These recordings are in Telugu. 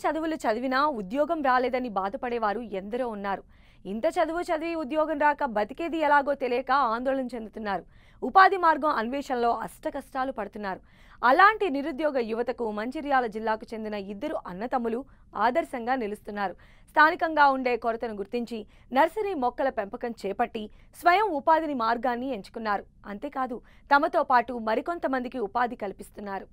చదువులు చదివినా ఉద్యోగం రాలేదని బాధపడేవారు ఎందరో ఉన్నారు ఇంత చదువు చదివి ఉద్యోగం రాక బతికేది ఎలాగో తెలియక ఆందోళన చెందుతున్నారు ఉపాధి మార్గం అన్వేషణలో అష్టకష్టాలు పడుతున్నారు అలాంటి నిరుద్యోగ యువతకు మంచిర్యాల జిల్లాకు చెందిన ఇద్దరు అన్నతమ్ములు ఆదర్శంగా నిలుస్తున్నారు స్థానికంగా ఉండే కొరతను గుర్తించి నర్సరీ మొక్కల పెంపకం చేపట్టి స్వయం ఉపాధిని మార్గాన్ని ఎంచుకున్నారు అంతేకాదు తమతో పాటు మరికొంతమందికి ఉపాధి కల్పిస్తున్నారు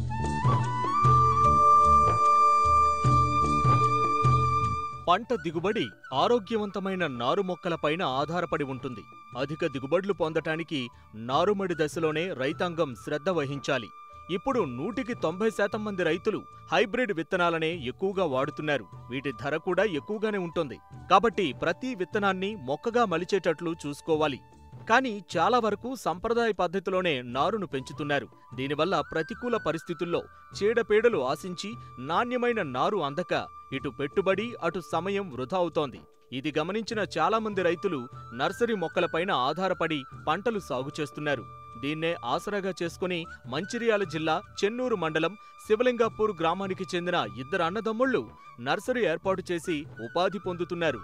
పంట దిగుబడి ఆరోగ్యవంతమైన నారు మొక్కలపైన ఆధారపడి ఉంటుంది అధిక దిగుబడులు పొందటానికి నారుమడి దశలోనే రైతాంగం శ్రద్ధ వహించాలి ఇప్పుడు నూటికి తొంభై శాతం మంది రైతులు హైబ్రిడ్ విత్తనాలనే ఎక్కువగా వాడుతున్నారు వీటి ధర కూడా ఎక్కువగానే ఉంటుంది కాబట్టి ప్రతి విత్తనాన్ని మొక్కగా మలిచేటట్లు చూసుకోవాలి కానీ చాలా వరకు సంప్రదాయ పద్ధతిలోనే నారును పెంచుతున్నారు దీనివల్ల ప్రతికూల పరిస్థితుల్లో చీడపీడలు ఆశించి నాణ్యమైన నారు అందక ఇటు పెట్టుబడి అటు సమయం వృధా అవుతోంది ఇది గమనించిన చాలా మంది రైతులు నర్సరీ మొక్కలపైన ఆధారపడి పంటలు సాగు చేస్తున్నారు దీన్నే ఆసరాగా చేసుకుని మంచిర్యాల జిల్లా చెన్నూరు మండలం శివలింగాపూర్ గ్రామానికి చెందిన ఇద్దరు అన్నదమ్ముళ్ళు నర్సరీ ఏర్పాటు చేసి ఉపాధి పొందుతున్నారు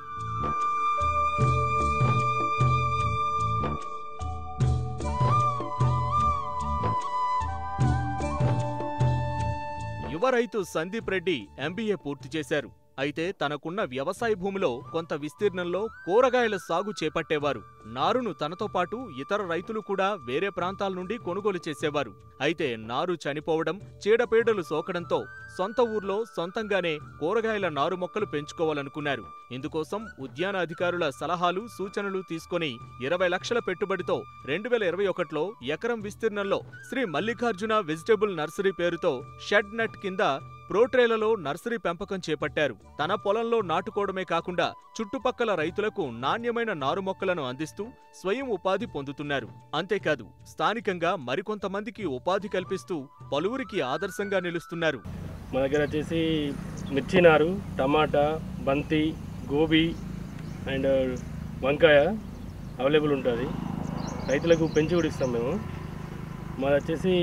యువ రైతు సందీప్ రెడ్డి ఎంబీఏ పూర్తి చేశారు అయితే తనకున్న వ్యవసాయ భూమిలో కొంత విస్తీర్ణంలో కూరగాయల సాగు చేపట్టేవారు నారును తనతో పాటు ఇతర రైతులు కూడా వేరే ప్రాంతాల నుండి కొనుగోలు చేసేవారు అయితే నారు చనిపోవడం చీడపీడలు సోకడంతో సొంత ఊర్లో సొంతంగానే కూరగాయల నారు మొక్కలు పెంచుకోవాలనుకున్నారు ఇందుకోసం ఉద్యాన అధికారుల సలహాలు సూచనలు తీసుకొని ఇరవై లక్షల పెట్టుబడితో రెండు వేల ఇరవై ఒకటిలో ఎకరం విస్తీర్ణంలో శ్రీ మల్లికార్జున వెజిటేబుల్ నర్సరీ పేరుతో షెడ్ నెట్ కింద ప్రోట్రేలలో నర్సరీ పెంపకం చేపట్టారు తన పొలంలో నాటుకోవడమే కాకుండా చుట్టుపక్కల రైతులకు నాణ్యమైన నారు మొక్కలను అందిస్తూ స్వయం ఉపాధి పొందుతున్నారు అంతేకాదు స్థానికంగా మరికొంతమందికి ఉపాధి కల్పిస్తూ పలువురికి ఆదర్శంగా నిలుస్తున్నారు మా దగ్గర వచ్చేసి మిర్చి నారు టమాటా బంతి గోబీ అండ్ వంకాయ అవైలబుల్ ఉంటుంది రైతులకు పెంచి కూడా ఇస్తాం మేము మాది వచ్చేసి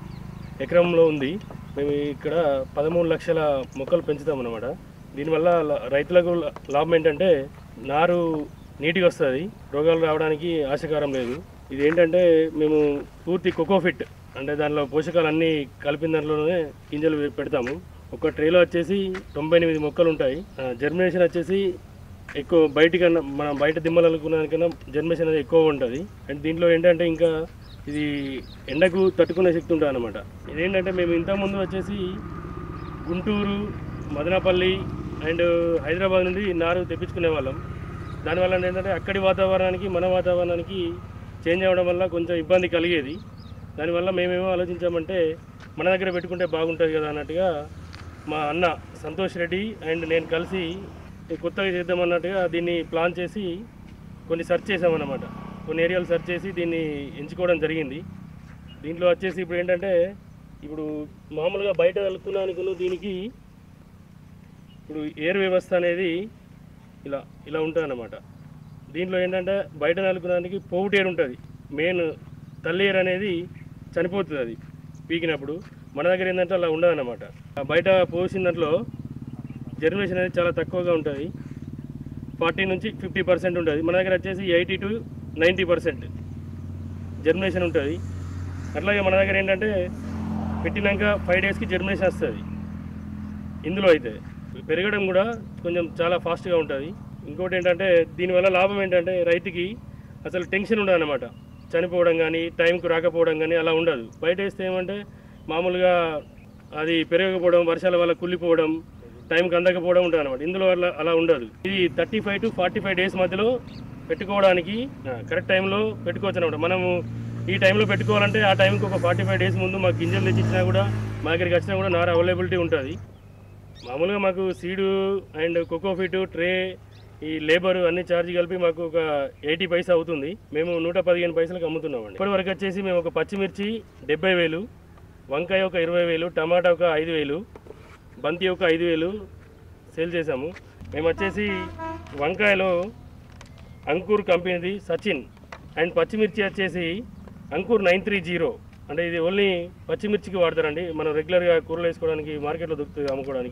ఎకరంలో ఉంది మేము ఇక్కడ పదమూడు లక్షల మొక్కలు పెంచుతాం అన్నమాట దీనివల్ల ల- రైతులకు ల- లాభం ఏంటంటే నారు నీట్గా వస్తుంది రోగాలు రావడానికి ఆశకారం లేదు ఇది ఏంటంటే మేము పూర్తి కోకోఫిట్ అంటే దానిలో పోషకాలు అన్నీ కలిపిన దాంట్లోనే గింజలు పె- పెడతాము ఒక ట్రేలో వచ్చేసి తొంభై ఎనిమిది మొక్కలు ఉంటాయి జర్మినేషన్ వచ్చేసి ఎక్కువ బయటికన్నా మనం బయట దిమ్మలు అనుకున్న దానికన్నా జర్మినేషన్ అనేది ఎక్కువ ఉంటుంది అండ్ దీంట్లో ఏంటంటే ఇంకా ఇది ఎండకు తట్టుకునే శక్తి ఉంటుంది అనమాట ఇదేంటంటే మేము ఇంతకుముందు వచ్చేసి గుంటూరు మదనపల్లి అండ్ హైదరాబాద్ నుండి నారు తెప్పించుకునే వాళ్ళం దానివల్ల ఏంటంటే అక్కడి వాతావరణానికి మన వాతావరణానికి చేంజ్ అవ్వడం వల్ల కొంచెం ఇబ్బంది కలిగేది దానివల్ల మేమేమో ఆలోచించామంటే మన దగ్గర పెట్టుకుంటే బాగుంటుంది కదా అన్నట్టుగా మా అన్న సంతోష్ రెడ్డి అండ్ నేను కలిసి కొత్తగా చేద్దామన్నట్టుగా దీన్ని ప్లాన్ చేసి కొన్ని సెర్చ్ చేసామన్నమాట కొన్ని ఏరియాలు సెర్చ్ చేసి దీన్ని ఎంచుకోవడం జరిగింది దీంట్లో వచ్చేసి ఇప్పుడు ఏంటంటే ఇప్పుడు మామూలుగా బయట వెళ్తున్నానికి దీనికి ఇప్పుడు ఎయిర్ వ్యవస్థ అనేది ఇలా ఇలా ఉంటుంది అన్నమాట దీంట్లో ఏంటంటే బయట నలుపుకోవడానికి పోవుటేరు ఎయిర్ ఉంటుంది మెయిన్ తల్లి ఎయిర్ అనేది చనిపోతుంది అది పీకినప్పుడు మన దగ్గర ఏంటంటే అలా ఉండదు అనమాట బయట పోసిన దాంట్లో జర్మినేషన్ అనేది చాలా తక్కువగా ఉంటుంది ఫార్టీ నుంచి ఫిఫ్టీ పర్సెంట్ ఉంటుంది మన దగ్గర వచ్చేసి eighty to ninety percent germination ఉంటుంది అట్లాగే మన దగ్గర ఏంటంటే పెట్టినాక ఫైవ్ డేస్కి జర్మినేషన్ వస్తుంది ఇందులో అయితే పెరగడం కూడా కొంచెం చాలా ఫాస్ట్గా ఉంటుంది ఇంకోటి ఏంటంటే దీనివల్ల లాభం ఏంటంటే రైతుకి అసలు టెన్షన్ ఉండదు అనమాట చనిపోవడం కానీ టైంకు రాకపోవడం కానీ అలా ఉండదు బయట వేస్తే ఏమంటే మామూలుగా అది పెరగకపోవడం వర్షాల వల్ల కుళ్ళిపోవడం టైంకి అందకపోవడం ఉంటుంది అనమాట ఇందులో అలా అలా ఉండదు ఇది thirty five to forty five days మధ్యలో పెట్టుకోవడానికి కరెక్ట్ టైంలో పెట్టుకోవచ్చు అనమాట మనము ఈ టైంలో పెట్టుకోవాలంటే ఆ టైంకి ఒక ఫార్టీ ఫైవ్ డేస్ ముందు మాకు గింజలు తెచ్చిచ్చినా కూడా మా దగ్గరికి వచ్చినా కూడా నార అవైలబిలిటీ ఉంటుంది మామూలుగా మాకు సీడు అండ్ కోకోఫిట్ ట్రే ఈ లేబర్ అన్ని ఛార్జ్ కలిపి మాకు ఒక ఎయిటీ పైసా అవుతుంది మేము నూట పదిహేను పైసలకు అమ్ముతున్నామండి ఇప్పటి వరకు వచ్చేసి మేము ఒక పచ్చిమిర్చి డెబ్బై వేలు వంకాయ ఒక ఇరవై వేలు టమాటా ఒక ఐదు వేలు బంతి ఒక ఐదు వేలు సేల్ చేసాము మేము వచ్చేసి వంకాయలో అంకుర్ కంపెనీది సచిన్ అండ్ పచ్చిమిర్చి వచ్చేసి అంకుర్ నైన్ త్రీ జీరో అంటే ఇది ఓన్లీ పచ్చిమిర్చికి వాడతారండి మనం రెగ్యులర్గా కూరలు వేసుకోవడానికి మార్కెట్లో దొరుకుతుంది అమ్ముకోవడానికి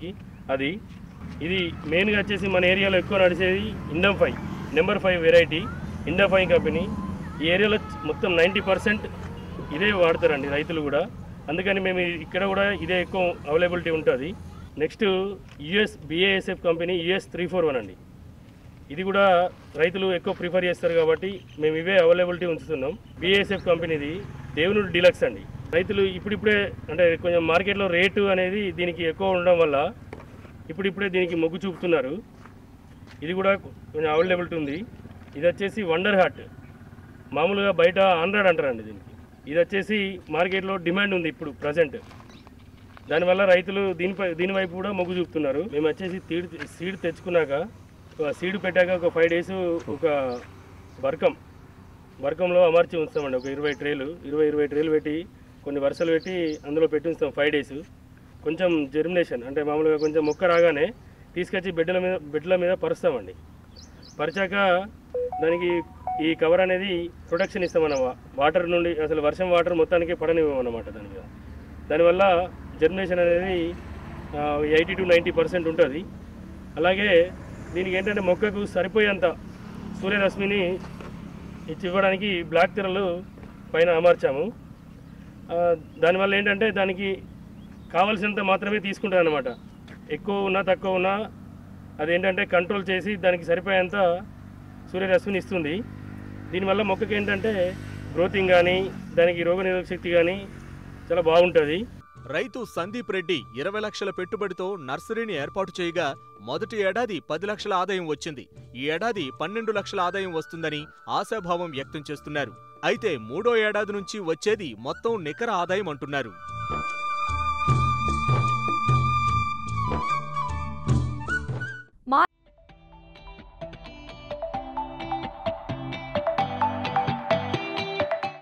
అది ఇది మెయిన్గా వచ్చేసి మన ఏరియాలో ఎక్కువ నడిచేది Indam five number five variety Indam five company ఈ ఏరియాలో మొత్తం నైంటీ పర్సెంట్ ఇదే వాడతారండి రైతులు కూడా అందుకని మేము ఇక్కడ కూడా ఇదే ఎక్కువ అవైలబిలిటీ ఉంటుంది next US BASF company US three four one అండి ఇది కూడా రైతులు ఎక్కువ ప్రిఫర్ చేస్తారు కాబట్టి మేము ఇవే అవైలబిలిటీ ఉంచుతున్నాం బిఏఎస్ఎఫ్ కంపెనీది దేవునుడు డీలక్స్ అండి రైతులు ఇప్పుడిప్పుడే అంటే కొంచెం మార్కెట్లో రేటు అనేది దీనికి ఎక్కువ ఉండడం వల్ల ఇప్పుడిప్పుడే దీనికి మొగ్గు చూపుతున్నారు ఇది కూడా కొంచెం అవైలబిలిటీ ఉంది ఇది వచ్చేసి వండర్ హార్ట్ మామూలుగా బయట హండ్రెడ్ అంటారండి దీనికి ఇది వచ్చేసి మార్కెట్లో డిమాండ్ ఉంది ఇప్పుడు ప్రజెంట్ దానివల్ల రైతులు దీనిపై దీని వైపు కూడా మొగ్గు చూపుతున్నారు మేము వచ్చేసి తీడ్ సీడ్ తెచ్చుకున్నాక ఒక సీడ్ పెట్టాక ఒక ఫైవ్ డేస్ ఒక బర్కం బర్కంలో అమర్చి ఉంచుతామండి ఒక ఇరవై ట్రేలు ఇరవై ఇరవై ట్రేలు పెట్టి కొన్ని వరుసలు పెట్టి అందులో పెట్టి ఉంచుతాం ఫైవ్ డేస్ కొంచెం జెర్మినేషన్ అంటే మామూలుగా కొంచెం మొక్క రాగానే తీసుకొచ్చి బెడ్ల మీద బెడ్ల మీద పరుస్తామండి పరిచాక దానికి ఈ కవర్ అనేది ప్రొటెక్షన్ ఇస్తామన్న వాటర్ నుండి అసలు వర్షం వాటర్ మొత్తానికి పడనివ్వమన్నమాట దాని మీద దానివల్ల జర్మినేషన్ అనేది ఎయిటీ టు నైంటీ పర్సెంట్ ఉంటుంది అలాగే దీనికి ఏంటంటే మొక్కకు సరిపోయేంత సూర్యరశ్మిని ఇచ్చి ఇవ్వడానికి బ్లాక్ తెరలు పైన అమర్చాము ఆ, దానివల్ల ఏంటంటే దానికి కావలసినంత మాత్రమే తీసుకుంటుంది అనమాట ఎక్కువ ఉన్నా తక్కువ ఉన్నా అదేంటంటే కంట్రోల్ చేసి దానికి సరిపోయేంత సూర్యరశ్మిని ఇస్తుంది దీనివల్ల మొక్కకి ఏంటంటే గ్రోతింగ్ కానీ దానికి రోగనిరోధక శక్తి కానీ చాలా బాగుంటుంది రైతు సందీప్ రెడ్డి ఇరవై లక్షల పెట్టుబడితో నర్సరీని ఏర్పాటు చేయగా మొదటి ఏడాది పది లక్షల ఆదాయం వచ్చింది ఈ ఏడాది పన్నెండు లక్షల ఆదాయం వస్తుందని ఆశాభావం వ్యక్తం చేస్తున్నారు అయితే మూడో ఏడాది నుంచి వచ్చేది మొత్తం నికర ఆదాయం అంటున్నారు